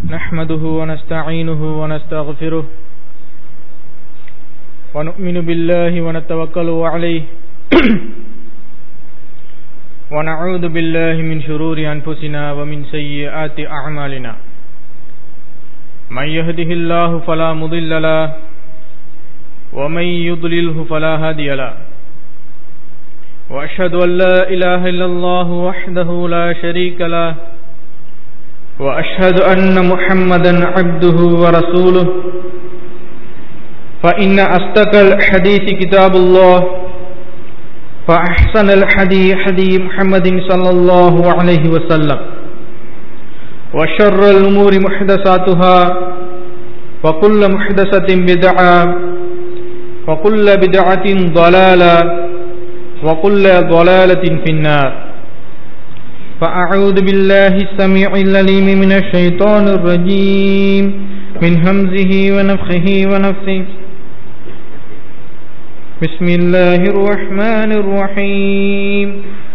نحمده ونستعينه ونستغفره ونؤمن بالله ونتوكل عليه ونعوذ بالله من شرور أنفسنا ومن سيئات أعمالنا من يهده الله فلا مضل له ومن يضلله فلا هادي له وأشهد أن لا إله إلا الله وحده لا شريك له وأشهد أن محمدا عبده ورسوله فإن أصدق الحديث كتاب الله فأحسن الحديث حديث محمد صلى الله عليه وسلم وشر الأمور محدثاتها وكل محدثة بدعة وكل بدعة ضلالة وكل ضلالة في النار فأعوذ بالله السميع العليم من الشيطان الرجيم من همزه ونفخه ونفسه بسم الله الرحمن الرحيم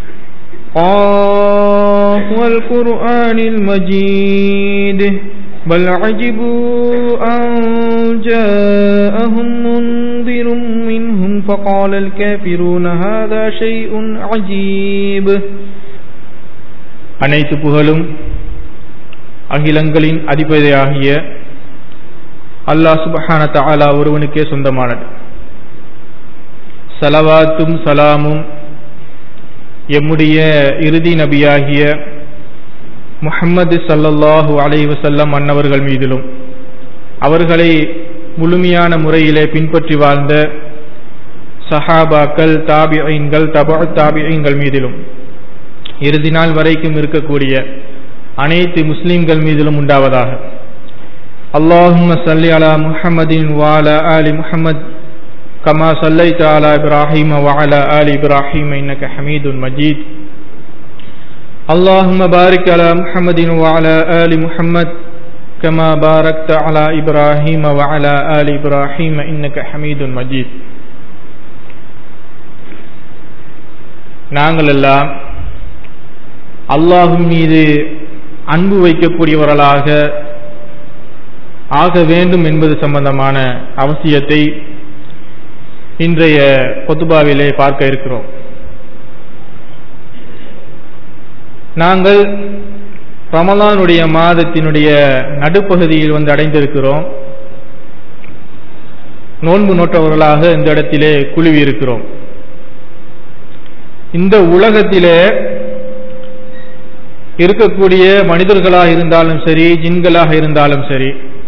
قاف والقرآن المجيد بل عجبوا أن جاءهم منذر منهم فقال الكافرون هذا شيء عجيب அனைத்து புகழும் அகிலங்களின் அதிபதியாகிய அல்லாஹ் சுபஹான தஆலா ஒருவனுக்கே சொந்தமானது சலவாத்தும் சலாமும் எம்முடைய இறுதி நபியாகிய முஹம்மது சல்லல்லாஹு அலைஹி வஸல்லம் அன்னவர்கள் மீதிலும் அவர்களை முழுமையான முறையிலே பின்பற்றி வாழ்ந்த சஹாபாக்கள் தாபிஐன்கள் தபா தாபிஐன்கள் மீதிலும் இறுதி நாள் வரைக்கும் இருக்கக்கூடிய அனைத்து முஸ்லிம்கள் மீதிலும் உண்டாவதாக اللهم صل على محمد وعلى آل محمد كما صليت على إبراهيم وعلى آل إبراهيم إنك حميد مجيد اللهم بارك على محمد وعلى آل محمد كما باركت على إبراهيم وعلى آل إبراهيم إنك حميد مجيد நாங்கள் எல்லாம் அல்லாஹும் மீது அன்பு வைக்கக்கூடியவர்களாக ஆக வேண்டும் என்பது சம்பந்தமான அவசியத்தை இன்றைய கொத்துபாவிலே பார்க்க இருக்கிறோம் நாங்கள் ரமலானுடைய மாதத்தினுடைய நடுப்பகுதியில் வந்து அடைந்திருக்கிறோம் நோன்பு நோட்டவர்களாக இந்த இடத்திலே குழுவி இருக்கிறோம் இந்த உலகத்திலே இருக்கக்கூடிய மனிதர்களாக இருந்தாலும் சரி ஜின்களாக இருந்தாலும் சரி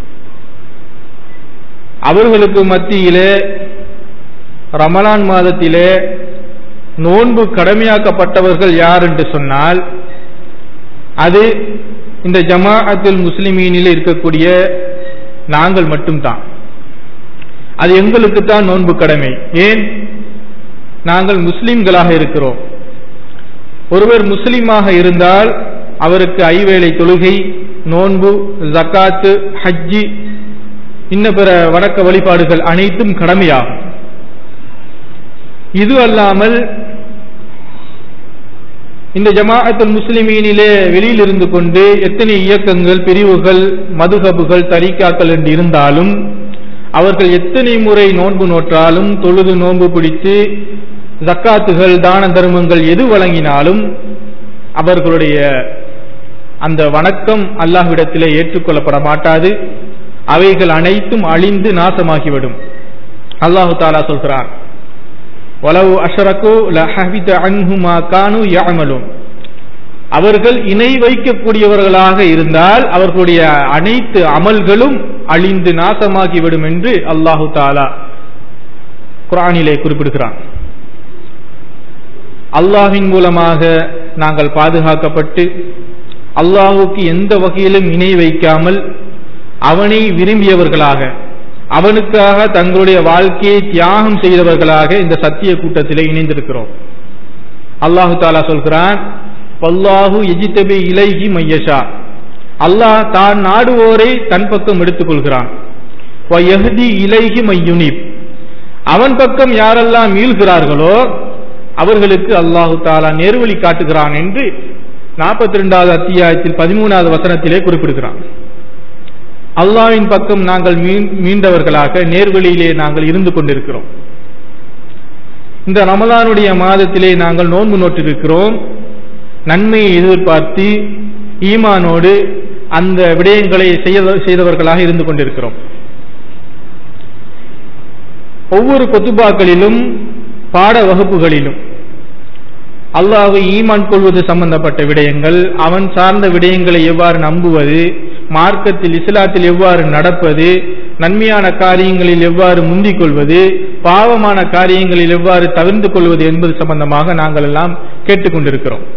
அவர்களுக்கு மத்தியிலே ரமலான் மாதத்திலே நோன்பு கடமையாக்கப்பட்டவர்கள் யார் என்று சொன்னால் அது இந்த ஜமாஅத்துல் முஸ்லிமீனில் இருக்கக்கூடிய நாங்கள் மட்டும்தான் அது எங்களுக்கு தான் நோன்பு கடமை ஏன் நாங்கள் முஸ்லிம்களாக இருக்கிறோம் ஒருவர் முஸ்லிமாக இருந்தால் அவருக்கு ஐவேளை தொழுகை நோன்பு ஜக்காத்து ஹஜ்ஜி இன்ன பிற வணக்க வழிபாடுகள் அனைத்தும் கடமையாகும் இது அல்லாமல் இந்த ஜமாஅத்துல் முஸ்லிமீனிலே வெளியில் இருந்து கொண்டு எத்தனை இயக்கங்கள் பிரிவுகள் மதுகபுகள் தரிக்காக்கள் என்று இருந்தாலும் அவர்கள் எத்தனை முறை நோன்பு நோற்றாலும் தொழுது நோன்பு பிடித்து ஜக்காத்துகள் தான தர்மங்கள் எது வழங்கினாலும் அவர்களுடைய அந்த வணக்கம் அல்லாஹ்விடத்திலே ஏற்றுக்கொள்ளப்பட மாட்டாது அவைகள் அனைத்தும் அழிந்து நாசமாகிவிடும் அல்லாஹு தாலா சொல்கிறான் வலவு அஷரகு லஹபித அன்ஹுமா கானு யாமலும் அவர்கள் இணை வைக்கக்கூடியவர்களாக இருந்தால் அவர்களுடைய அனைத்து அமல்களும் அழிந்து நாசமாகிவிடும் என்று அல்லாஹு தாலா குரானிலே குறிப்பிடுகிறான் அல்லாஹின் மூலமாக நாங்கள் பாதுகாக்கப்பட்டு அல்லாஹுக்கு எந்த வகையிலும் இணை வைக்காமல் அவனை விரும்பியவர்களாக அவனுக்காக தங்களுடைய வாழ்க்கையை தியாகம் செய்தவர்களாக இந்த சத்திய கூட்டத்திலே இணைந்திருக்கிறோம் அல்லாஹு தாலா சொல்கிறான் பல்லாஹு எஜித்தபி இலைகி மையஷா அல்லாஹ் தான் நாடுவோரை தன் பக்கம் எடுத்துக் கொள்கிறான் இலைகி மையுனிப் அவன் பக்கம் யாரெல்லாம் மீள்கிறார்களோ அவர்களுக்கு அல்லாஹு தாலா நேர்வழி காட்டுகிறான் என்று நாற்பத்தி ரெண்டாவது அத்தியாயத்தில் பதிமூணாவது வசனத்திலே குறிப்பிடுகிறான் அல்லாவின் பக்கம் நாங்கள் மீண்டவர்களாக நேர்வழியிலே நாங்கள் இருந்து கொண்டிருக்கிறோம் இந்த ரமலானுடைய மாதத்திலே நாங்கள் நோன்பு நோட்டிருக்கிறோம் நன்மையை எதிர்பார்த்து ஈமானோடு அந்த விடயங்களை செய்தவர்களாக இருந்து கொண்டிருக்கிறோம் ஒவ்வொரு கொத்துபாக்களிலும் பாட வகுப்புகளிலும் அல்லாஹை ஈமான் கொள்வது சம்பந்தப்பட்ட விடயங்கள் அவன் சார்ந்த விடயங்களை எவ்வாறு நம்புவது மார்க்கத்தில் இஸ்லாத்தில் எவ்வாறு நடப்பது நன்மையான காரியங்களில் எவ்வாறு முந்திக் கொள்வது பாவமான காரியங்களில் எவ்வாறு தவிர்த்து கொள்வது என்பது சம்பந்தமாக நாங்கள் எல்லாம் கேட்டுக்கொண்டிருக்கிறோம்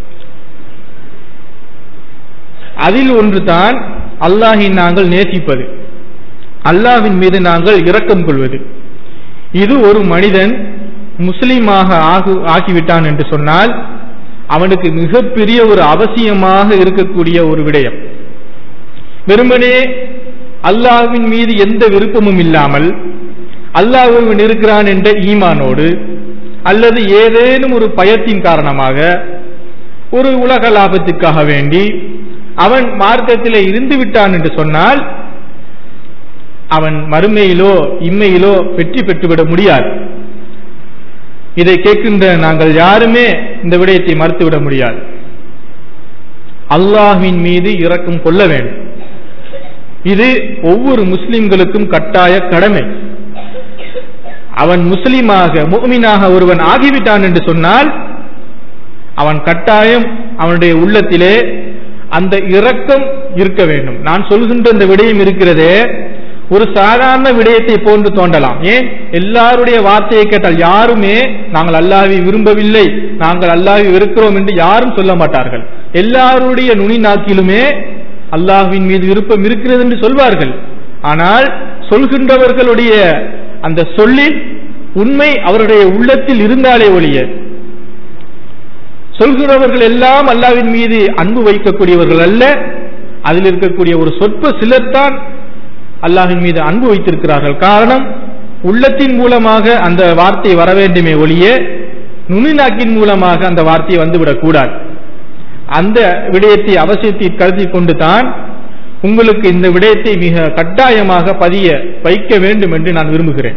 அதில் ஒன்றுதான் அல்லாஹை நாங்கள் நேசிப்பது அல்லாஹின் மீது நாங்கள் இரக்கம் கொள்வது இது ஒரு மனிதன் முஸ்லீமாக ஆகு ஆகிவிட்டான் என்று சொன்னால் அவனுக்கு மிகப்பெரிய ஒரு அவசியமாக இருக்கக்கூடிய ஒரு விடயம் வெறுமனே அல்லாஹ்வின் மீது எந்த விருப்பமும் இல்லாமல் அல்லாஹ்வின் இருக்கிறான் என்ற ஈமானோடு அல்லது ஏதேனும் ஒரு பயத்தின் காரணமாக ஒரு உலக லாபத்திற்காக வேண்டி அவன் மார்க்கத்திலே இருந்து விட்டான் என்று சொன்னால் அவன் மறுமையிலோ இம்மையிலோ வெற்றி பெற்றுவிட முடியாது இதை கேட்கின்ற நாங்கள் யாருமே இந்த விடயத்தை மறுத்துவிட முடியாது அல்லாஹ்வின் மீது இரக்கம் கொள்ள வேண்டும் இது ஒவ்வொரு முஸ்லிம்களுக்கும் கட்டாய கடமை அவன் முஸ்லிமாக முக்மினாக ஒருவன் ஆகிவிட்டான் என்று சொன்னால் அவன் கட்டாயம் அவனுடைய உள்ளத்திலே அந்த இரக்கம் இருக்க வேண்டும் நான் சொல்கின்ற இந்த விடயம் இருக்கிறதே ஒரு சாதாரண விடயத்தை போன்று தோன்றலாம் ஏன் எல்லாருடைய வார்த்தையை கேட்டால் யாருமே நாங்கள் அல்லாஹ்வை விரும்பவில்லை நாங்கள் அல்லாஹ்வை வெறுக்கிறோம் என்று யாரும் சொல்ல மாட்டார்கள் எல்லாருடைய நுனி நாக்கிலுமே அல்லாஹ்வின் மீது விருப்பம் இருக்கிறது என்று சொல்வார்கள் ஆனால் சொல்கின்றவர்களுடைய அந்த சொல்லில் உண்மை அவருடைய உள்ளத்தில் இருந்தாலே ஒழிய சொல்கிறவர்கள் எல்லாம் அல்லாவின் மீது அன்பு வைக்கக்கூடியவர்கள் அல்ல அதில் இருக்கக்கூடிய ஒரு சொற்ப சிலர்தான் அல்லாஹின் மீது அன்பு வைத்திருக்கிறார்கள் காரணம் உள்ளத்தின் மூலமாக அந்த வார்த்தை வர வேண்டுமே ஒழிய நுனிநாக்கின் மூலமாக அந்த வார்த்தை வந்துவிடக் கூடாது அந்த விடயத்தை அவசியத்தை கருதி கொண்டு தான் உங்களுக்கு இந்த விடயத்தை மிக கட்டாயமாக பதிய வைக்க வேண்டும் என்று நான் விரும்புகிறேன்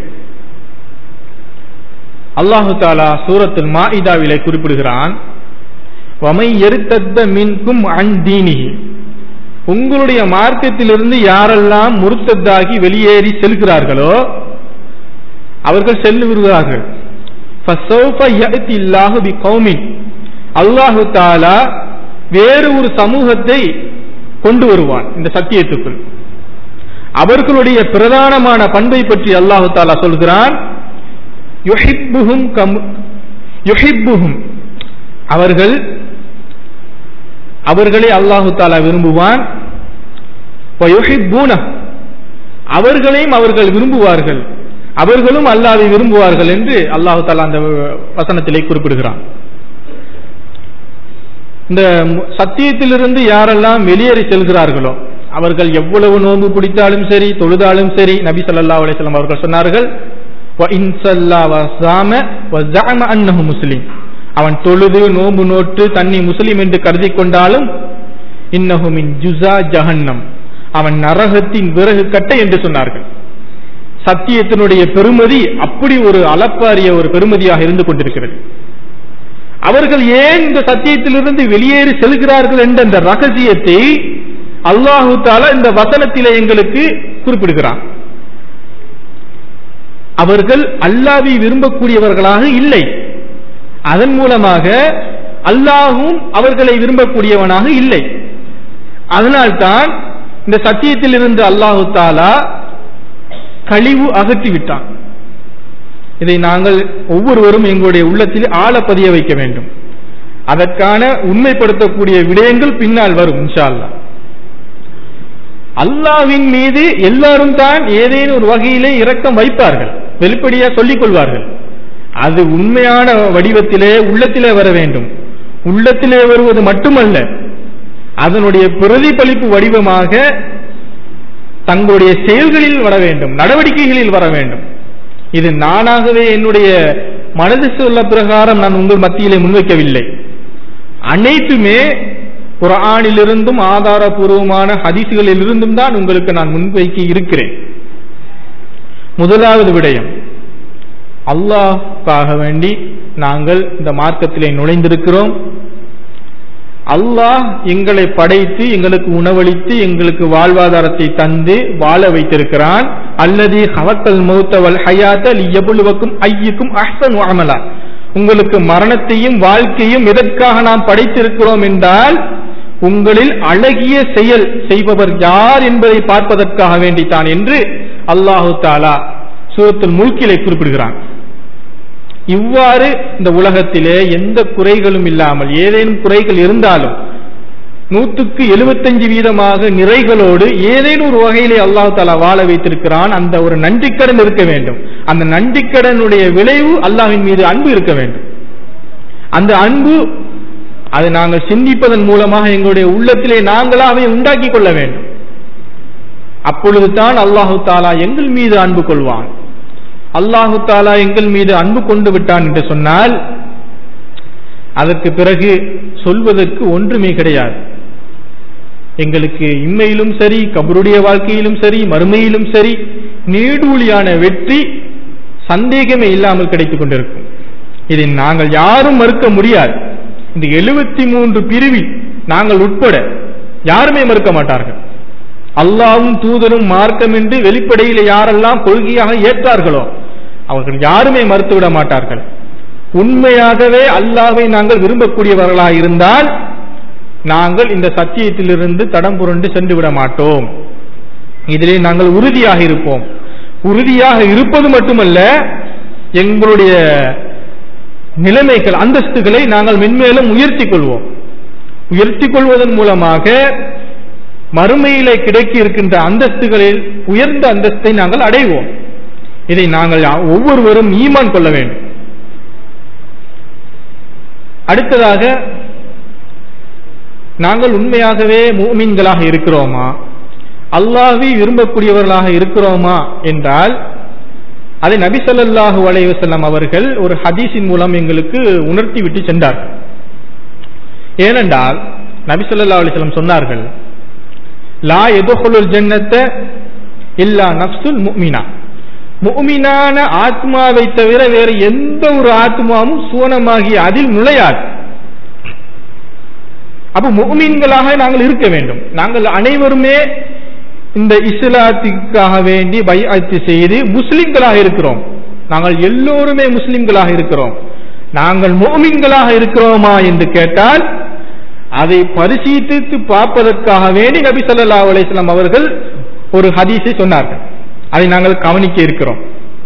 அல்லாஹு தாலா சூரத்தில் மாஇதாவிலே குறிப்பிடுகிறான் வமை எருத்தத்த மின்கும் அன்தீனிகி உங்களுடைய மார்க்கத்திலிருந்து யாரெல்லாம் முருத்தத்தாகி வெளியேறி செல்கிறார்களோ அவர்கள் செல்லுகிறார்கள் அல்லாஹு தாலா வேறு ஒரு சமூகத்தை கொண்டு வருவான் இந்த சத்தியத்துக்குள் அவர்களுடைய பிரதானமான பண்பை பற்றி அல்லாஹு தாலா சொல்கிறான் அவர்கள் அவர்களை அல்லாஹு தாலா விரும்புவான் அவர்களையும் அவர்கள் விரும்புவார்கள் அவர்களும் அல்லாவை விரும்புவார்கள் என்று அல்லாஹு தாலா அந்த வசனத்திலே குறிப்பிடுகிறான் இந்த சத்தியத்திலிருந்து யாரெல்லாம் வெளியேறி செல்கிறார்களோ அவர்கள் எவ்வளவு நோன்பு பிடித்தாலும் சரி தொழுதாலும் சரி நபி சல்லா அலிஸ்லாம் அவர்கள் சொன்னார்கள் முஸ்லிம் அவன் தொழுது நோம்பு நோட்டு தன்னை முஸ்லிம் என்று கருதி கொண்டாலும் இன்னஹுமின் ஜுசா ஜஹன்னம் அவன் நரகத்தின் விறகு கட்டை என்று சொன்னார்கள் சத்தியத்தினுடைய பெருமதி அப்படி ஒரு அளப்பாரிய ஒரு பெருமதியாக இருந்து கொண்டிருக்கிறது அவர்கள் ஏன் இந்த சத்தியத்திலிருந்து வெளியேறி செல்கிறார்கள் என்ற அந்த ரகசியத்தை அல்லாஹு தாலா இந்த வசனத்திலே எங்களுக்கு குறிப்பிடுகிறான் அவர்கள் அல்லாவை விரும்பக்கூடியவர்களாக இல்லை அதன் மூலமாக அல்லாஹும் அவர்களை விரும்பக்கூடியவனாக இல்லை அதனால்தான் இந்த சத்தியத்தில் இருந்து அல்லாஹு தாலா கழிவு அகற்றி விட்டான் இதை நாங்கள் ஒவ்வொருவரும் எங்களுடைய உள்ளத்தில் ஆழ பதிய வைக்க வேண்டும் அதற்கான உண்மைப்படுத்தக்கூடிய விடயங்கள் பின்னால் வரும் இன்ஷா அல்லா அல்லாவின் மீது எல்லாரும் தான் ஏதேனும் ஒரு வகையிலே இரக்கம் வைப்பார்கள் வெளிப்படையா சொல்லிக் கொள்வார்கள் அது உண்மையான வடிவத்திலே உள்ளத்திலே வர வேண்டும் உள்ளத்திலே வருவது மட்டுமல்ல அதனுடைய பிரதிபலிப்பு வடிவமாக தங்களுடைய செயல்களில் வர வேண்டும் நடவடிக்கைகளில் வர வேண்டும் இது நானாகவே என்னுடைய மனது சொல்ல பிரகாரம் நான் உங்கள் மத்தியிலே முன்வைக்கவில்லை அனைத்துமே குரானிலிருந்தும் ஆதாரபூர்வமான ஹதீசுகளிலிருந்தும் தான் உங்களுக்கு நான் முன்வைக்க இருக்கிறேன் முதலாவது விடயம் அல்லாஹ்க்காக வேண்டி நாங்கள் இந்த மார்க்கத்திலே நுழைந்திருக்கிறோம் அல்லாஹ் எங்களை படைத்து எங்களுக்கு உணவளித்து எங்களுக்கு வாழ்வாதாரத்தை தந்து வாழ வைத்திருக்கிறான் அல்லது ஹவக்கல் மௌத்தவல் ஹயாத்த லியபுலுவக்கும் ஐயுக்கும் அஹ்சன் அமலா உங்களுக்கு மரணத்தையும் வாழ்க்கையும் எதற்காக நாம் படைத்திருக்கிறோம் என்றால் உங்களில் அழகிய செயல் செய்பவர் யார் என்பதை பார்ப்பதற்காக வேண்டித்தான் என்று அல்லாஹு தாலா சூரத்துல் முல்கிலை குறிப்பிடுகிறான் இவ்வாறு இந்த உலகத்திலே எந்த குறைகளும் இல்லாமல் ஏதேனும் குறைகள் இருந்தாலும் நூற்றுக்கு எழுபத்தஞ்சு வீதமாக நிறைகளோடு ஏதேனும் ஒரு வகையிலே அல்லாஹு தாலா வாழ வைத்திருக்கிறான் அந்த ஒரு நன்றிக்கடன் இருக்க வேண்டும் அந்த நன்றிக்கடனுடைய விளைவு அல்லாஹ்வின் மீது அன்பு இருக்க வேண்டும் அந்த அன்பு அதை நாங்கள் சிந்திப்பதன் மூலமாக எங்களுடைய உள்ளத்திலே நாங்களாகவே உண்டாக்கி கொள்ள வேண்டும் அப்பொழுது தான் அல்லாஹு தாலா எங்கள் மீது அன்பு கொள்வான் அல்லாஹு தாலா எங்கள் மீது அன்பு கொண்டு விட்டான் என்று சொன்னால் அதற்கு பிறகு சொல்வதற்கு ஒன்றுமே கிடையாது எங்களுக்கு இம்மையிலும் சரி கபருடைய வாழ்க்கையிலும் சரி மறுமையிலும் சரி நீடூழியான வெற்றி சந்தேகமே இல்லாமல் கிடைத்துக் கொண்டிருக்கும் இதை நாங்கள் யாரும் மறுக்க முடியாது இந்த எழுபத்தி மூன்று பிரிவில் நாங்கள் உட்பட யாருமே மறுக்க மாட்டார்கள் அல்லாவும் தூதரும் மார்க்கம் என்று வெளிப்படையில் யாரெல்லாம் கொள்கையாக ஏற்றார்களோ அவர்கள் யாருமே மறுத்துவிட மாட்டார்கள் உண்மையாகவே அல்லாவை நாங்கள் விரும்பக்கூடியவர்களாக இருந்தால் நாங்கள் இந்த சத்தியத்திலிருந்து தடம் புரண்டு சென்று விட மாட்டோம் இதிலே நாங்கள் உறுதியாக இருப்போம் உறுதியாக இருப்பது மட்டுமல்ல எங்களுடைய நிலைமைகள் அந்தஸ்துகளை நாங்கள் மென்மேலும் உயர்த்தி கொள்வோம் உயர்த்தி கொள்வதன் மூலமாக மறுமையிலே கிடைக்க இருக்கின்ற அந்தஸ்துகளில் உயர்ந்த அந்தஸ்தை நாங்கள் அடைவோம் இதை நாங்கள் ஒவ்வொருவரும் ஈமான் கொள்ள வேண்டும் அடுத்ததாக நாங்கள் உண்மையாகவே மூமின்களாக இருக்கிறோமா அல்லாஹ்வை விரும்பக்கூடியவர்களாக இருக்கிறோமா என்றால் அதை நபி ஸல்லல்லாஹு அலைஹி வஸல்லம் அவர்கள் ஒரு ஹதீஸின் மூலம் எங்களுக்கு உணர்த்தி விட்டு சென்றார்கள் ஏனென்றால் நபி ஸல்லல்லாஹு அலைஹி வஸல்லம் சொன்னார்கள் லா எதுகுலுல் ஜன்னத்த இல்லா நஃப்சுல் முஃமினா முஃமினான ஆத்மாவை தவிர வேறு எந்த ஒரு ஆத்மாவும் சுவனமாகி அதில் நுழையாது அப்ப முஃமின்களாக நாங்கள் இருக்க வேண்டும் நாங்கள் அனைவருமே இந்த இஸ்லாத்துக்காக வேண்டி பைஅத்து செய்து முஸ்லிம்களாக இருக்கிறோம் நாங்கள் எல்லோருமே முஸ்லிம்களாக இருக்கிறோம் நாங்கள் மோமின்களாக இருக்கிறோமா என்று கேட்டால் அதை பரிசீலித்து பார்ப்பதற்காக வேண்டி நபி ஸல்லல்லாஹு அலைஹி வஸல்லம் அவர்கள் ஒரு ஹதீஸை சொன்னார்கள் அதை நாங்கள் கவனிக்க இருக்கிறோம்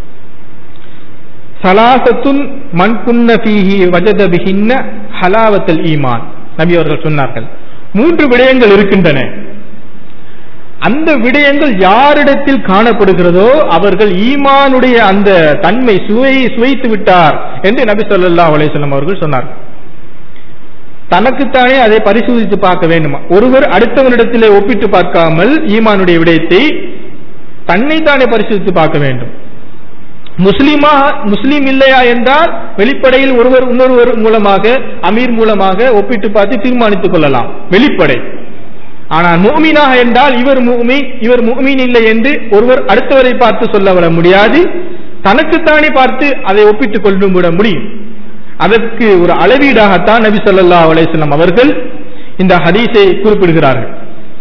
சலாசத்துன் மண் குன்ன ஃபீஹி வஜத பிஹின்ன ஹலாவத்தல் ஈமான் நபி அவர்கள் சொன்னார்கள் மூன்று விடயங்கள் இருக்கின்றன அந்த விடயங்கள் யாரிடத்தில் காணப்படுகிறதோ அவர்கள் ஈமானுடைய அந்த தன்மை சுவையை சுவைத்து விட்டார் என்று நபி ஸல்லல்லாஹு அலைஹி வஸல்லம் அவர்கள் சொன்னார்கள் தனக்குத்தானே அதை பரிசோதித்து பார்க்க வேண்டுமா ஒருவர் அடுத்தவனிடத்திலே ஒப்பிட்டு பார்க்காமல் ஈமானுடைய விடயத்தை தன்னைத்தானே பரிசோதித்து பார்க்க வேண்டும் முஸ்லிமா முஸ்லீம் இல்லையா என்றால் வெளிப்படையில் ஒருவர் இன்னொருவர் மூலமாக அமீர் மூலமாக ஒப்பிட்டு பார்த்து தீர்மானித்துக் கொள்ளலாம் வெளிப்படை ஆனால் முஃமினாக என்றால் இவர் முஃமி இவர் முஃமின் இல்லை என்று ஒருவர் அடுத்தவரை பார்த்து சொல்ல விட முடியாது தனக்குத்தானே பார்த்து அதை ஒப்பிட்டுக் கொண்டு விட முடியும் அதற்கு ஒரு அளவீடாகத்தான் நபி ஸல்லல்லாஹு அலைஹி வஸல்லம் அவர்கள் இந்த ஹதீஸை குறிப்பிடுகிறார்கள்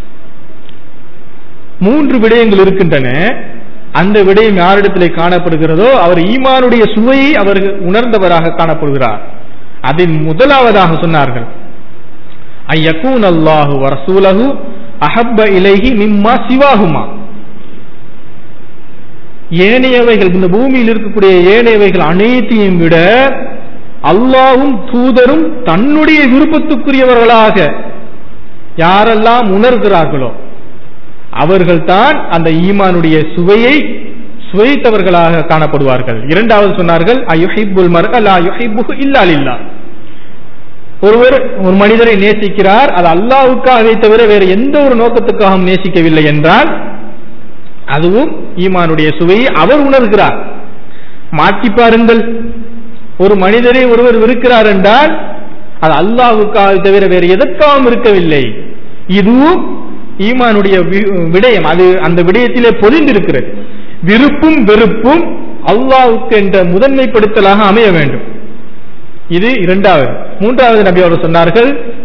மூன்று விடயங்கள் இருக்கின்றன அந்த விடயம் யாரிடத்திலே காணப்படுகிறதோ அவர் ஈமானுடைய சுவையை அவர் உணர்ந்தவராக காணப்படுகிறார் அதில் முதலாவதாக சொன்னார்கள் ஐயக்கூன் அல்லாஹு வரசூலகு அஹப்ப இலைஹி மிம்மா சிவாகுமா ஏனையவைகள் இந்த பூமியில் இருக்கக்கூடிய ஏனையவைகள் அனைத்தையும் விட அல்லாவும் தூதரும் தன்னுடைய விருப்பத்துக்குரியவர்களாக யாரெல்லாம் உணர்கிறார்களோ அவர்கள்தான் அந்த ஈமானுடைய சுவையை சுவைத்தவர்களாக காணப்படுவார்கள் இரண்டாவது சொன்னார்கள் அயுஹிப்புல் மர் அல்லா யுஹிப்புஹு இல்லா லில்லா ஒருவர் ஒரு மனிதரை நேசிக்கிறார் அது அல்லாவுக்காகவே தவிர வேறு எந்த ஒரு நோக்கத்துக்காகவும் நேசிக்கவில்லை என்றால் அதுவும் ஈமானுடைய சுவையை அவர் உணர்கிறார் மாற்றி பாருங்கள் ஒரு மனிதரை ஒருவர் விருக்கிறார் என்றால் அது அல்லாஹுக்காக தவிர வேறு எதற்காகவும் இருக்கவில்லை இதுவும் ஈமானுடைய வி- விடயம் அது அந்த விடயத்திலே பொதிந்திருக்கிறது விருப்பும் வெறுப்பும் அல்லாஹ்வுக்கு என்ற முதன்மைப்படுத்தலாக அமைய வேண்டும் இது இரண்டாவது மூன்றாவது நபி அவர் சொன்னார்கள்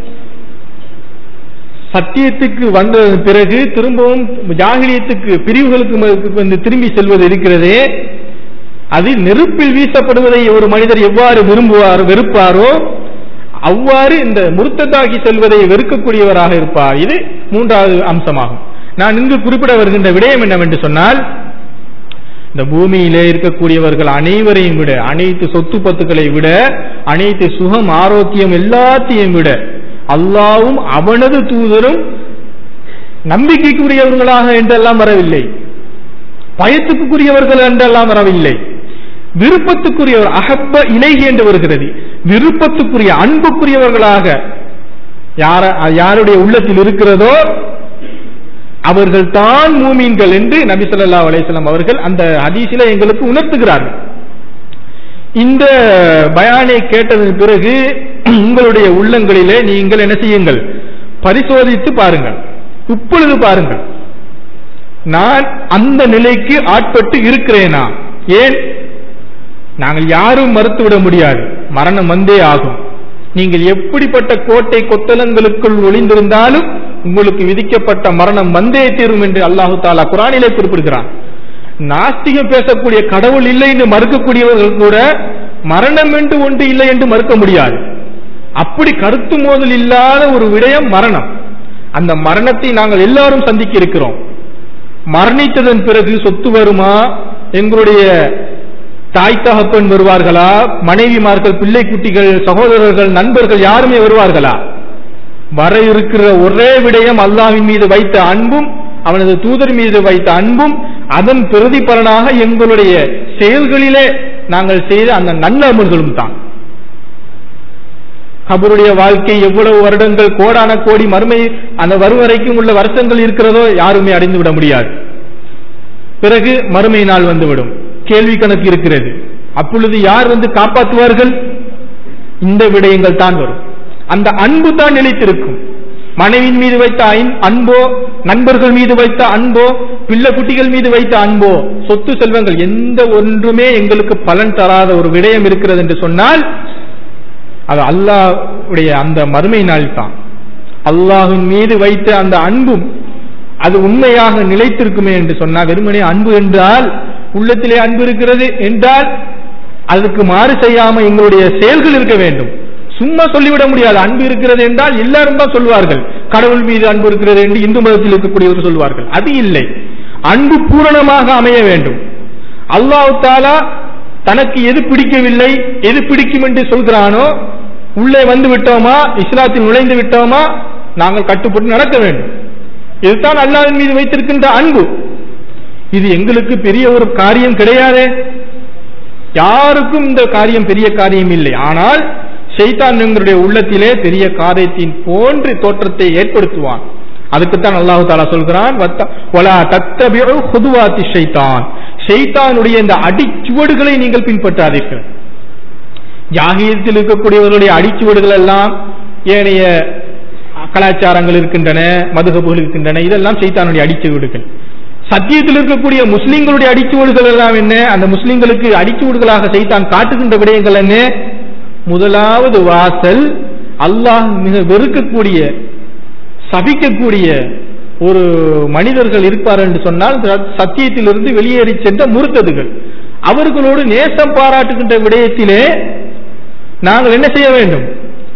சத்தியத்துக்கு வந்த பிறகு திரும்பவும் ஜாகிலியத்துக்கு பிரிவுகளுக்கு ம- வந்து திரும்பி செல்வது இருக்கிறதே அது நெருப்பில் வீசப்படுவதை ஒரு மனிதர் எவ்வாறு விரும்புவார் வெறுப்பாரோ அவ்வாறு இந்த முருத்தத்தாகி செல்வதை வெறுக்கக்கூடியவராக இருப்பார் இது மூன்றாவது அம்சமாகும் நான் இங்கு குறிப்பிட வருகின்ற விடயம் என்னவென்று சொன்னால் இந்த பூமியிலே இருக்கக்கூடியவர்கள் அனைவரையும் விட அனைத்து சொத்து பத்துக்களை விட அனைத்து சுகம் ஆரோக்கியம் எல்லாத்தையும் விட அல்லாவும் அவனது தூதரும் நம்பிக்கைக்குரியவர்களாக என்றெல்லாம் வரவில்லை பயத்துக்குரியவர்கள் என்றெல்லாம் வரவில்லை விருப்பத்துக்குரியவர் அகப்ப இலைகி என்று வருகிறது விருப்பத்துக்குரிய அன்புக்குரியவர்களாக யார யாருடைய உள்ளத்தில் இருக்கிறதோ அவர்கள் தான் மூமீன்கள் என்று நபி ஸல்லல்லாஹு அலைஹி வஸல்லம் அவர்கள் அந்த ஹதீஸில எங்களுக்கு உணர்த்துகிறார்கள் இந்த பயானை கேட்டதன் பிறகு உங்களுடைய உள்ளங்களிலே நீங்கள் என்ன செய்யுங்கள் பரிசோதித்து பாருங்கள் இப்பொழுது பாருங்கள் நான் அந்த நிலைக்கு ஆட்பட்டு இருக்கிறேனா ஏன் நாங்கள் யாரும் மறுத்துவிட முடியாது மரணம் வந்தே ஆகும் நீங்கள் எப்படிப்பட்ட கோட்டை கொத்தலங்களுக்குள் ஒளிந்திருந்தாலும் உங்களுக்கு விதிக்கப்பட்ட மரணம் வந்தே தீரும் என்று அல்லாஹு தாலா குரானிலே குறிப்பிடுகிறான் நாஸ்திகம் பேசக்கூடிய கடவுள் இல்லை என்று மறுக்கக்கூடியவர்கள் கூட மரணம் என்று ஒன்று இல்லை என்று மறுக்க முடியாது அப்படி கருத்து மோதல் இல்லாத ஒரு விடயம் மரணம் அந்த மரணத்தை நாங்கள் எல்லாரும் சந்திக்க இருக்கிறோம் மரணித்ததன் பிறகு சொத்து வருமா எங்களுடைய தாய் தகப்பன் வருவார்களா மனைவிமார்கள் பிள்ளை குட்டிகள் சகோதரர்கள் நண்பர்கள் யாருமே வருவார்களா வர இருக்கிற ஒரே விடயம் அல்லாஹ்வின் மீது வைத்த அன்பும் அவனது தூதர் மீது வைத்த அன்பும் அதன் பிரதிபலனாக எங்களுடைய செயல்களிலே நாங்கள் செய்த அந்த நல்ல அமல்களும் தான் கபருடைய வாழ்க்கை எவ்வளவு வருடங்கள் கோடான கோடி மறுமை அந்த வரும் வரைக்கும் உள்ள வருஷங்கள் இருக்கிறதோ யாருமே அடைந்து விட முடியாது பிறகு மறுமை நாள் வந்துவிடும் கேள்வி கணக்கு இருக்கிறது அப்பொழுது யார் வந்து காப்பாற்றுவார்கள் இந்த விடயங்கள் தான் வரும் அந்த அன்பு தான் நிலைத்திருக்கும் மனைவியின் மீது வைத்த ஐன்- அன்போ நண்பர்கள் மீது வைத்த அன்போ பிள்ளை குட்டிகள் மீது வைத்த அன்போ சொத்து செல்வங்கள் எந்த ஒன்றுமே எங்களுக்கு பலன் தராத ஒரு விடயம் இருக்கிறது என்று சொன்னால் அது அல்லாஹ்வுடைய அந்த மறுமை நாள் தான் அல்லாஹ்வின் மீது வைத்த அந்த அன்பும் அது உண்மையாக நிலைத்திருக்குமே என்று சொன்னால் வெறுமனே அன்பு என்றால் உள்ளத்திலே அன்பு இருக்கிறது என்றால் அதுக்கு மாறு செய்யாம எங்களுடைய செயல்கள் இருக்க வேண்டும் சும்மா சொல்லிவிட முடியாது அன்பு இருக்கிறது என்றால் எல்லாரும் தான் சொல்வார்கள் கடவுள் மீது அன்பு இருக்கிறது என்று இந்து மதத்தில் இருக்கக்கூடியவர்கள் சொல்வார்கள் அது இல்லை அன்பு பூரணமாக அமைய வேண்டும் அல்லாஹ் தாலா தனக்கு எது பிடிக்கவில்லை எது பிடிக்கும் என்று சொல்கிறானோ உள்ளே வந்து விட்டோமா இஸ்லாத்தில் நுழைந்து விட்டோமா நாங்கள் கட்டுப்பட்டு நடக்க வேண்டும் இதுதான் அல்லாஹ்வின் மீது வைத்திருக்கின்ற அன்பு இது எங்களுக்கு பெரிய ஒரு காரியம் கிடையாதே யாருக்கும் இந்த காரியம் பெரிய காரியம் இல்லை ஆனால் ஷைத்தான் எங்களுடைய உள்ளத்திலே பெரிய காரியத்தின் போன்று தோற்றத்தை ஏற்படுத்துவான் அதுக்குத்தான் அல்லாஹு தாலா சொல்கிறான் வத்த- வலா தத்தபிஉ ஹுதுவாத்தி ஷைத்தான் ஷைத்தானுடைய இந்த அடிச்சுவடுகளை நீங்கள் பின்பற்றாதீர்கள் ஜாகியத்தில் இருக்கக்கூடியவர்களுடைய அடிச்சுவடுகள் எல்லாம் ஏனைய கலாச்சாரங்கள் இருக்கின்றன மதுகபுகள் இருக்கின்றன இதெல்லாம் சைத்தானுடைய அடிச்சுவடுகள் சத்தியத்தில் இருக்கக்கூடிய முஸ்லிம்களுடைய அடிச்சுவடுகள் எல்லாம் என்ன அந்த முஸ்லிம்களுக்கு அடிச்சுவடுகளாக சைத்தான் காட்டுகின்ற விடயங்கள் என்ன முதலாவது வாசல் அல்லாஹ் மிக வெறுக்கக்கூடிய சபிக்கக்கூடிய ஒரு மனிதர்கள் இருப்பார் என்று சொன்னால் ச- சத்தியத்திலிருந்து வெளியேறி சென்ற முறுத்ததுகள் அவர்களோடு நேசம் பாராட்டுகின்ற விடயத்திலே நாங்கள் என்ன செய்ய வேண்டும்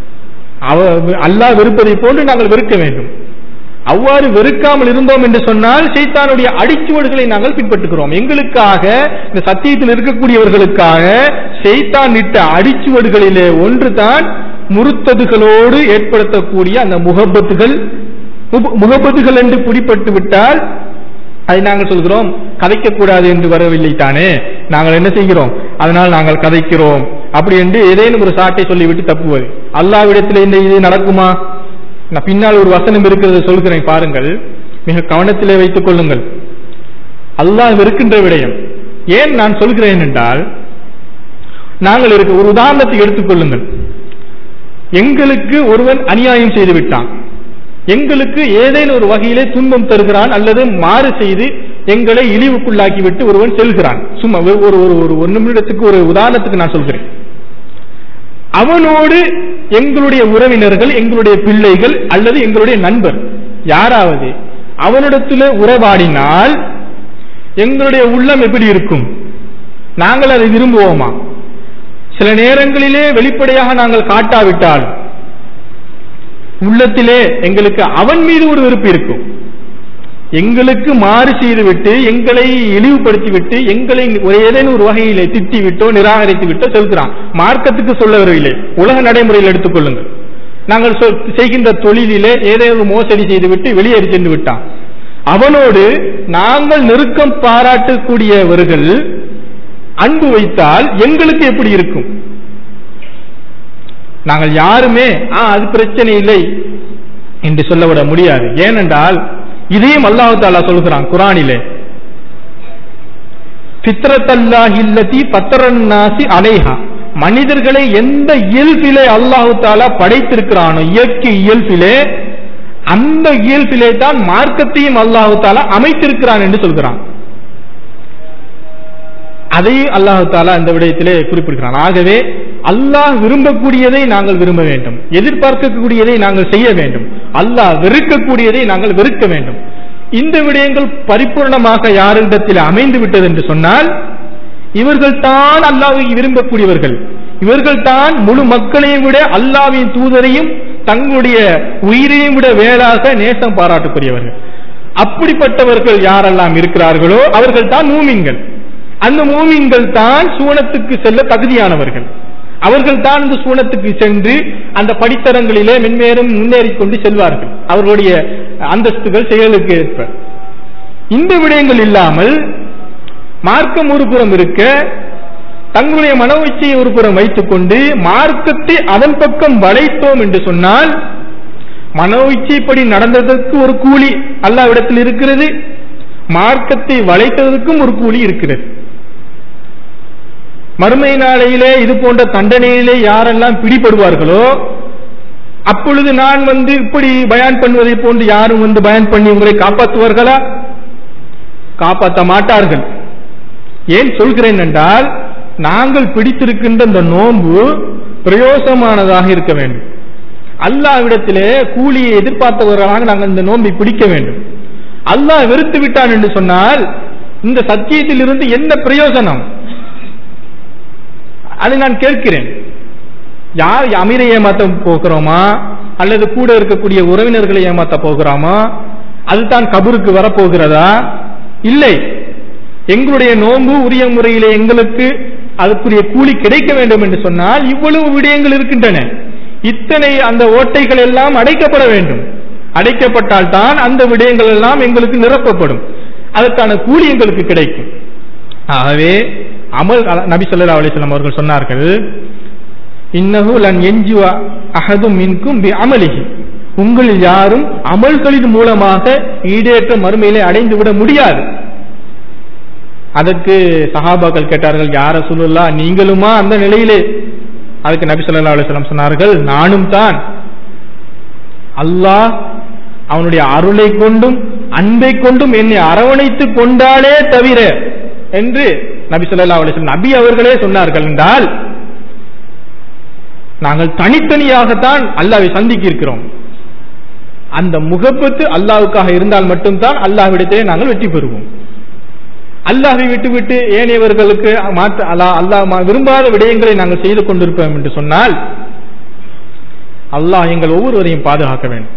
அவ அல்லாஹ் வெறுப்பதை போன்று நாங்கள் வெறுக்க வேண்டும் அவ்வாறு வெறுக்காமல் இருந்தோம் என்று சொன்னால் சைத்தானுடைய அடிச்சுவடுகளை நாங்கள் பின்பற்றுகிறோம் எங்களுக்காக இந்த சத்தியத்தில் இருக்கக்கூடியவர்களுக்காக சைத்தான் இட்ட அடிச்சுவடுகளிலே ஒன்று தான் முறுத்ததுகளோடு ஏற்படுத்தக்கூடிய அந்த முகப்பத்துகள் முக- முகப்பத்துகள் என்று பிடிப்பட்டு விட்டால் அதை நாங்கள் சொல்கிறோம் கதைக்கக்கூடாது என்று வரவில்லை தானே நாங்கள் என்ன செய்கிறோம் அதனால் நாங்கள் கதைக்கிறோம் அப்படி என்று ஏதேனும் ஒரு சாட்டை சொல்லிவிட்டு தப்புவது அல்லாவிடத்தில் இந்த இது நடக்குமா நான் பின்னால் ஒரு வசனம் இருக்கிறது சொல்கிறேன் பாருங்கள் மிக கவனத்திலே வைத்துக் கொள்ளுங்கள் அல்லாஹ் வெறுக்கின்ற விடயம் ஏன் நான் சொல்கிறேன் என்றால் நாங்கள் இருக்க ஒரு உதாரணத்தை எடுத்துக்கொள்ளுங்கள் எங்களுக்கு ஒருவன் அநியாயம் செய்து விட்டான் எங்களுக்கு ஏதேனும் ஒரு வகையிலே துன்பம் தருகிறான் அல்லது மாறு செய்து எங்களை இழிவுக்குள்ளாக்கி விட்டு ஒருவன் செல்கிறான் சும்மா ஒரு ஒரு ஒரு ஒரு ஒரு நிமிடத்துக்கு ஒரு உதாரணத்துக்கு நான் சொல்கிறேன் அவனோடு எங்களுடைய உறவினர்கள் எங்களுடைய பிள்ளைகள் அல்லது எங்களுடைய நண்பர் யாராவது அவனிடத்தில் உறவாடினால் எங்களுடைய உள்ளம் எப்படி இருக்கும் நாங்கள் அதை விரும்புவோமா சில நேரங்களிலே வெளிப்படையாக நாங்கள் காட்டாவிட்டால் உள்ளத்திலே எங்களுக்கு அவன் மீது ஒரு வெறுப்பு இருக்கும் எங்களுக்கு மாறு செய்துவிட்டு எங்களை இழிவுபடுத்திவிட்டு எங்களை ஒரு ஏதேனும் ஒரு வகையிலே திட்டிவிட்டோ நிராகரித்து விட்டோ செலுத்துறான் மார்க்கத்துக்கு சொல்ல வரவில்லை உலக நடைமுறையில் எடுத்துக்கொள்ளுங்கள் நாங்கள் சொல்- செய்கின்ற தொழிலிலே ஏதேனும் மோசடி செய்துவிட்டு வெளியேறி சென்று விட்டான் அவனோடு நாங்கள் நெருக்கம் பாராட்டக்கூடியவர்கள் அன்பு வைத்தால் எங்களுக்கு எப்படி இருக்கும் நாங்கள் யாருமே ஆ அது பிரச்சனை இல்லை என்று சொல்லவிட முடியாது ஏனென்றால் இதையும் அல்லாஹ் தாலா சொல்கிறான் குரானிலே பித்ரத்தல்லாஹில்லதி பத்தரன்னாசி அலைஹா மனிதர்களை எந்த இயல்பிலே அல்லாஹு தாலா படைத்திருக்கிறானோ இயற்கை இயல்பிலே அந்த இயல்பிலே தான் மார்க்கத்தையும் அல்லாஹு தாலா அமைத்திருக்கிறான் என்று சொல்கிறான் அதையும் அல்லாஹு தாலா இந்த விடயத்திலே குறிப்பிடுகிறான் ஆகவே அல்லாஹ் விரும்பக்கூடியதை நாங்கள் விரும்ப வேண்டும் எதிர்பார்க்கக்கூடியதை நாங்கள் செய்ய வேண்டும் அல்லாஹ் வெறுக்கக்கூடியதை நாங்கள் வெறுக்க வேண்டும் இந்த விடயங்கள் பரிபூர்ணமாக யாரிடத்தில் அமைந்து விட்டது என்று சொன்னால் இவர்கள் தான் அல்லாஹ்வை விரும்பக்கூடியவர்கள் இவர்கள் தான் முழு மக்களையும் விட அல்லாஹ்வின் தூதரையும் தங்களுடைய உயிரையும் விட வேளாக நேசம் பாராட்டக்கூடியவர்கள் அப்படிப்பட்டவர்கள் யாரெல்லாம் இருக்கிறார்களோ அவர்கள் தான் மூமின்கள் அந்த மூமின்கள் தான் சூனத்துக்கு செல்ல தகுதியானவர்கள் அவர்கள் தான் இந்த சூனத்துக்கு சென்று அந்த படித்தரங்களிலே மென்மேலும் முன்னேறி கொண்டு செல்வார்கள் அவர்களுடைய அந்தஸ்துகள் செயலுக்கு ஏற்ப இந்த விடயங்கள் இல்லாமல் மார்க்கம் ஒரு புறம் இருக்க தங்களுடைய மன உச்சியை ஒரு புறம் வைத்துக் கொண்டு மார்க்கத்தை அதன் பக்கம் வளைத்தோம் என்று சொன்னால் மன உச்சிப்படி நடந்ததற்கு ஒரு கூலி அல்லாவிடத்தில் இருக்கிறது மார்க்கத்தை வளைத்ததற்கும் ஒரு கூலி இருக்கிறது மறுமை நாளையிலே இது போன்ற தண்டனையிலே யாரெல்லாம் பிடிபடுவார்களோ அப்பொழுது நான் வந்து இப்படி பயான் பண்ணுவதை போன்று யாரும் வந்து பயான் பண்ணி உங்களை காப்பாற்றுவார்களா காப்பாற்ற மாட்டார்கள் ஏன் சொல்கிறேன் என்றால் நாங்கள் பிடித்திருக்கின்ற இந்த நோன்பு பிரயோசமானதாக இருக்க வேண்டும் அல்லாவிடத்திலே கூலியை எதிர்பார்த்தவர்களாக நாங்கள் இந்த நோன்பை பிடிக்க வேண்டும் அல்லாஹ் வெறுத்து விட்டான் என்று சொன்னால் இந்த சத்தியத்திலிருந்து என்ன பிரயோஜனம் அதை நான் கேட்கிறேன் யார் அமீரை ஏமாத்த போகிறோமா அல்லது கூட இருக்கக்கூடிய உறவினர்களை ஏமாத்த போகிறோமா அதுதான் கபருக்கு வரப்போகிறதா இல்லை எங்களுடைய நோன்பு உரிய முறையிலே எங்களுக்கு அதுக்குரிய கூலி கிடைக்க வேண்டும் என்று சொன்னால் இவ்வளவு விடயங்கள் இருக்கின்றன இத்தனை அந்த ஓட்டைகள் எல்லாம் அடைக்கப்பட வேண்டும் அடைக்கப்பட்டால் தான் அந்த விடயங்கள் எல்லாம் எங்களுக்கு நிரப்பப்படும் அதற்கான கூலி எங்களுக்கு கிடைக்கும் ஆகவே அமல் நபி சொல்லா அலிஸ்லாம் அவர்கள் சொன்னார்கள் இன்னஹு லன் எஞ்சுவ அஹதும் மின்கும் பி அமலிஹி உங்களில் யாரும் அமல்களின் மூலமாக ஈடேற்ற மறுமையிலே அடைந்து விட முடியாது அதற்கு சஹாபாக்கள் கேட்டார்கள் யார சொல்லுல்லா நீங்களுமா அந்த நிலையிலே அதுக்கு நபி சொல்லா அலிஸ்லாம் சொன்னார்கள் நானும் தான் அல்லாஹ் அவனுடைய அருளை கொண்டும் அன்பை கொண்டும் என்னை அரவணைத்து கொண்டாலே தவிர என்று நபி சொல்லா அலிஸ்லாம் நபி அவர்களே சொன்னார்கள் என்றால் நாங்கள் தனித்தனியாகத்தான் அல்லாவை சந்திக்க இருக்கிறோம் அந்த முகப்பத்து அல்லாவுக்காக இருந்தால் மட்டும்தான் அல்லாஹ்விடத்திலே நாங்கள் வெற்றி பெறுவோம் அல்லாஹை விட்டுவிட்டு ஏனையவர்களுக்கு மாற்ற அல்லாஹ் அல்லாஹ் விரும்பாத விடயங்களை நாங்கள் செய்து கொண்டிருப்போம் என்று சொன்னால் அல்லாஹ் எங்கள் ஒவ்வொருவரையும் பாதுகாக்க வேண்டும்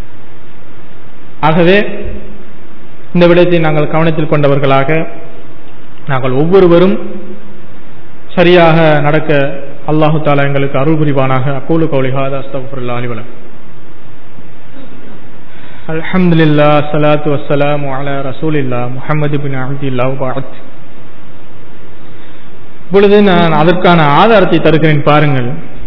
ஆகவே இந்த விடயத்தை நாங்கள் கவனத்தில் கொண்டவர்களாக நாங்கள் ஒவ்வொருவரும் சரியாக நடக்க அல்லாஹு தாலா எங்களுக்கு அருள் புரிவானாக அக்கூலு கௌலிஹாத அஸ்தகுல்லா அலிவலம் அல்ஹம்துலில்லா சலாத்து வசலாம் அலா ரசூலில்லா முஹம்மது பின் அஹமதுல்லா பாத் இப்பொழுது நான் அதற்கான ஆதாரத்தை தருகிறேன் பாருங்கள்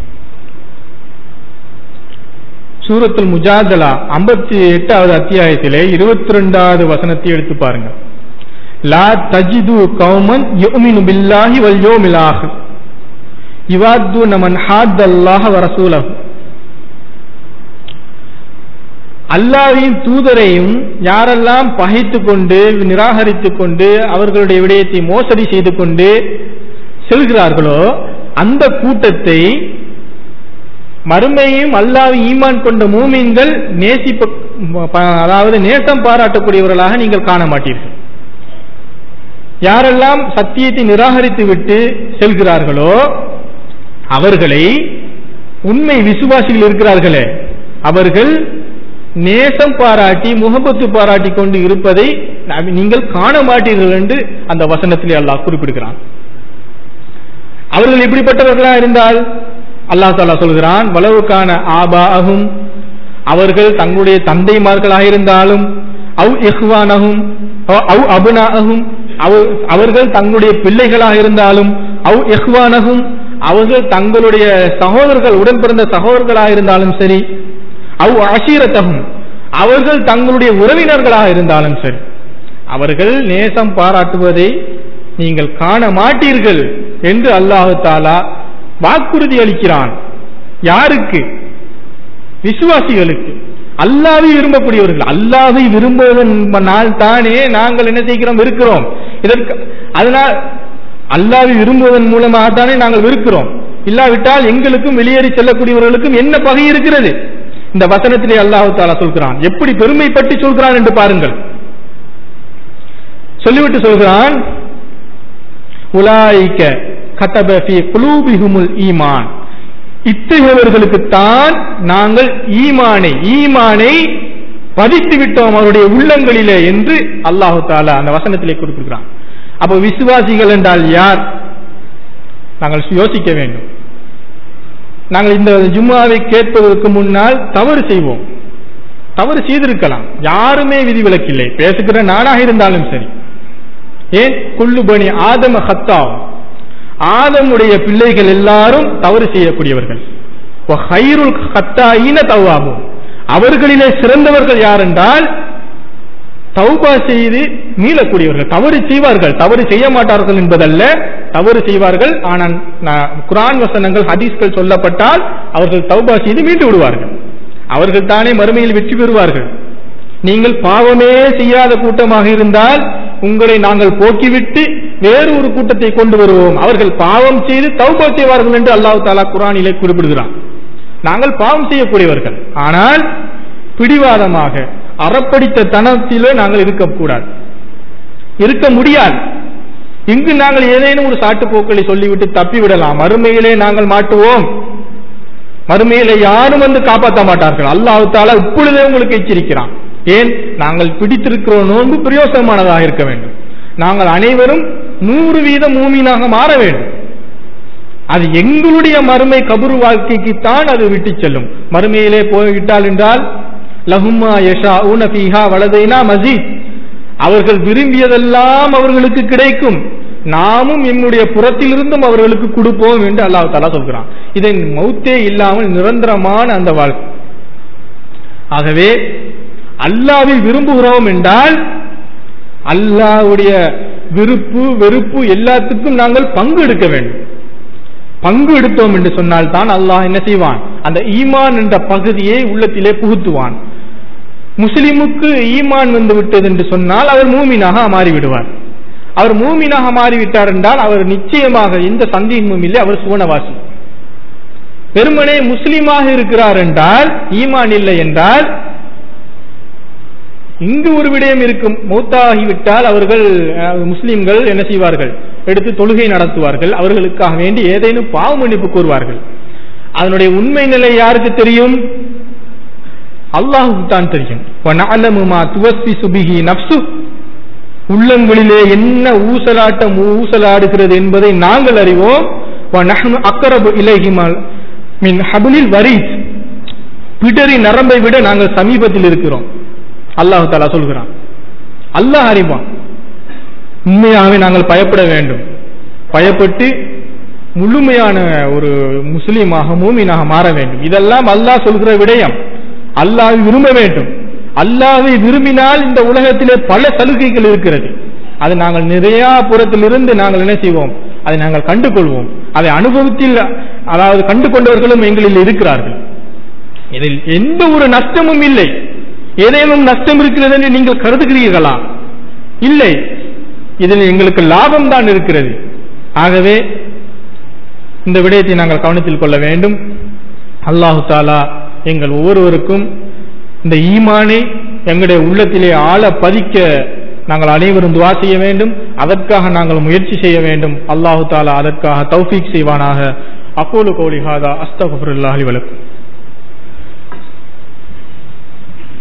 சூரத்துல் முஜாதலா ஐம்பத்தி எட்டாவது அத்தியாயத்திலே இருபத்தி ரெண்டாவது வசனத்தை எடுத்து பாருங்கள் லா தஜிது கௌமன் யுமினு பில்லாஹி வல் யோமில் ஆஹிர் யுவாத்து நமன் ஹாத் அல்லாஹ வரசூலஹு அல்லாவின் தூதரையும் யாரெல்லாம் பகைத்து கொண்டு நிராகரித்து கொண்டு அவர்களுடைய விடயத்தை மோசடி செய்து கொண்டு செல்கிறார்களோ அந்த கூட்டத்தை மறுமையும் அல்லாவை ஈமான் கொண்ட மூமின்கள் நேசிப்ப அதாவது நேசம் பாராட்டக்கூடியவர்களாக நீங்கள் காண மாட்டீர்கள் யாரெல்லாம் சத்தியத்தை நிராகரித்து விட்டு செல்கிறார்களோ அவர்களை உண்மை விசுவாசிகள் இருக்கிறார்களே அவர்கள் நேசம் பாராட்டி முகபத்து பாராட்டி கொண்டு இருப்பதை நீங்கள் காண மாட்டீர்கள் என்று அந்த வசனத்திலே அல்லாஹ் குறிப்பிடுகிறான் அவர்கள் எப்படிப்பட்டவர்களா இருந்தால் அல்லாஹ் தாலா சொல்கிறான் வளவுக்கான ஆபாகும் அவர்கள் தங்களுடைய தந்தைமார்களாக இருந்தாலும் அவ் இஹ்வானகும் அவ் அபுனாகும் அவர்கள் தங்களுடைய பிள்ளைகளாக இருந்தாலும் அவ் இஹ்வானகும் அவர்கள் தங்களுடைய சகோதரர்கள் உடன் பிறந்த சகோதரர்களாக இருந்தாலும் சரி அவ் அஷீரத்தகும் அவர்கள் தங்களுடைய உறவினர்களாக இருந்தாலும் சரி அவர்கள் நேசம் பாராட்டுவதை நீங்கள் காண மாட்டீர்கள் என்று அல்லாஹு தாலா வாக்குறுதி அளிக்கிறான் யாருக்கு விசுவாசிகளுக்கு அல்லாவை விரும்பக்கூடியவர்கள் அல்லாவை விரும்புவதனால் தானே நாங்கள் என்ன செய்கிறோம் இருக்கிறோம் இதற்கு அதனால் அல்லாவை விரும்புவதன் மூலமாக தானே நாங்கள் இருக்கிறோம் இல்லாவிட்டால் எங்களுக்கும் வெளியேறி செல்லக்கூடியவர்களுக்கும் என்ன பகை இருக்கிறது இந்த வசனத்திலே அல்லாஹு தாலா சொல்கிறான் எப்படி பெருமைப்பட்டு சொல்கிறான் என்று பாருங்கள் சொல்லிவிட்டு சொல்கிறான் உலாய்க்க கத்தபி குலூபிகுமுல் ஈமான் இத்தகையவர்களுக்குத்தான் நாங்கள் ஈமானை ஈமானை பதித்து விட்டோம் அவருடைய உள்ளங்களிலே என்று அல்லாஹு தாலா அந்த வசனத்திலே குறிப்பிடுகிறான் அப்போ விசுவாசிகள் என்றால் யார் நாங்கள் யோசிக்க வேண்டும் நாங்கள் இந்த ஜும்மாவை கேட்பதற்கு முன்னால் தவறு செய்வோம் தவறு செய்திருக்கலாம் யாருமே விதிவிலக்கில்லை பேசுகிற நானாக இருந்தாலும் சரி ஏன் குள்ளுபணி ஆதம ஹத்தாவும் ஆதமுடைய பிள்ளைகள் எல்லாரும் தவறு செய்யக்கூடியவர்கள் தவாபும் அவர்களிலே சிறந்தவர்கள் யார் என்றால் தௌபா செய்து மீளக்கூடியவர்கள் தவறு செய்வார்கள் தவறு செய்ய மாட்டார்கள் என்பதல்ல தவறு செய்வார்கள் ஆனால் குரான் வசனங்கள் ஹதீஸ்கள் சொல்லப்பட்டால் அவர்கள் தௌபா செய்து மீண்டு விடுவார்கள் அவர்கள் தானே மறுமையில் வெற்றி பெறுவார்கள் நீங்கள் பாவமே செய்யாத கூட்டமாக இருந்தால் உங்களை நாங்கள் போக்கிவிட்டு வேறு ஒரு கூட்டத்தை கொண்டு வருவோம் அவர்கள் பாவம் செய்து தௌபா செய்வார்கள் என்று அல்லாஹு தாலா குரானிலே குறிப்பிடுகிறான் நாங்கள் பாவம் செய்யக்கூடியவர்கள் ஆனால் பிடிவாதமாக அறப்படித்த தனத்திலே நாங்கள் இருக்கக்கூடாது இருக்க முடியாது இங்கு நாங்கள் ஏதேனும் ஒரு சாட்டுப்போக்களை சொல்லிவிட்டு தப்பிவிடலாம் மறுமையிலே நாங்கள் மாட்டுவோம் மறுமையிலே யாரும் வந்து காப்பாற்ற மாட்டார்கள் அல்லாஹு தாலா இப்பொழுதே உங்களுக்கு எச்சரிக்கிறான் ஏன் நாங்கள் பிடித்திருக்கிற நோன்பு பிரயோசனமானதாக இருக்க வேண்டும் நாங்கள் அனைவரும் நூறு வீதம் மூமீனாக மாற வேண்டும் அது எங்களுடைய மறுமை கபுரு வாழ்க்கைக்குத்தான் அது விட்டு செல்லும் மறுமையிலே போய்விட்டால் என்றால் லஹுமா யஷா ஊனபிஹா வலதைனா மசீத் அவர்கள் விரும்பியதெல்லாம் அவர்களுக்கு கிடைக்கும் நாமும் என்னுடைய புறத்திலிருந்தும் அவர்களுக்கு கொடுப்போம் என்று அல்லாஹ் தலா சொல்கிறான் இதன் மௌத்தே இல்லாமல் நிரந்தரமான அந்த வாழ்க்கை ஆகவே அல்லாவை விரும்புகிறோம் என்றால் அல்லாவுடைய விருப்பு வெறுப்பு எல்லாத்துக்கும் நாங்கள் பங்கு எடுக்க வேண்டும் பங்கு எடுத்தோம் என்று சொன்னால் தான் அல்லாஹ் என்ன செய்வான் அந்த ஈமான் என்ற பகுதியை உள்ளத்திலே புகுத்துவான் முஸ்லிமுக்கு ஈமான் வந்து விட்டது என்று சொன்னால் அவர் மூமினாக மாறிவிடுவார் அவர் மூமினாக மாறிவிட்டார் என்றால் அவர் நிச்சயமாக எந்த சந்தேகமும் இல்லை அவர் சுவனவாசி வெறுமனே முஸ்லீமாக இருக்கிறார் என்றால் ஈமான் இல்லை என்றால் இங்கு ஒரு விடயம் இருக்கும் மூத்தாகிவிட்டால் அவர்கள் முஸ்லிம்கள் என்ன செய்வார்கள் எடுத்து தொழுகை நடத்துவார்கள் அவர்களுக்காக வேண்டி ஏதேனும் பாவ மன்னிப்பு கூறுவார்கள் அதனுடைய உண்மை நிலை யாருக்கு தெரியும் அல்லாஹுக்கு தான் தெரியும் நப்சு உள்ளங்களிலே என்ன ஊசலாட்டம் ஊசலாடுகிறது என்பதை நாங்கள் அறிவோம் அக்கரபு இலகிமால் மின் ஹபுலில் வரி பிடரி நரம்பை விட நாங்கள் சமீபத்தில் இருக்கிறோம் அல்லாஹு தாலா சொல்கிறான் அல்லாஹ் அறிவான் உண்மையாகவே நாங்கள் பயப்பட வேண்டும் பயப்பட்டு முழுமையான ஒரு முஸ்லீமாக மூமினாக மாற வேண்டும் இதெல்லாம் அல்லாஹ் சொல்கிற விடயம் அல்லாஹ் விரும்ப வேண்டும் அல்லாவை விரும்பினால் இந்த உலகத்திலே பல சலுகைகள் இருக்கிறது அது நாங்கள் நிறைய புறத்திலிருந்து நாங்கள் என்ன செய்வோம் அதை நாங்கள் கண்டு கொள்வோம் அதை அனுபவத்தில் அதாவது கண்டு கொண்டவர்களும் எங்களில் இருக்கிறார்கள் இதில் எந்த ஒரு நஷ்டமும் இல்லை ஏதேனும் நஷ்டம் இருக்கிறது என்று நீங்கள் கருதுகிறீர்களா இல்லை இதில் எங்களுக்கு லாபம் தான் இருக்கிறது ஆகவே இந்த விடயத்தை நாங்கள் கவனத்தில் கொள்ள வேண்டும் அல்லாஹு தாலா எங்கள் ஒவ்வொருவருக்கும் இந்த ஈமானை எங்களுடைய உள்ளத்திலே ஆழ பதிக்க நாங்கள் அனைவரும் துவா செய்ய வேண்டும் அதற்காக நாங்கள் முயற்சி செய்ய வேண்டும் அல்லாஹு தாலா அதற்காக தௌஃபீக் செய்வானாக அக்கோலு கோலி ஹாதா அஸ்தகுல்லாஹி வலக்கும்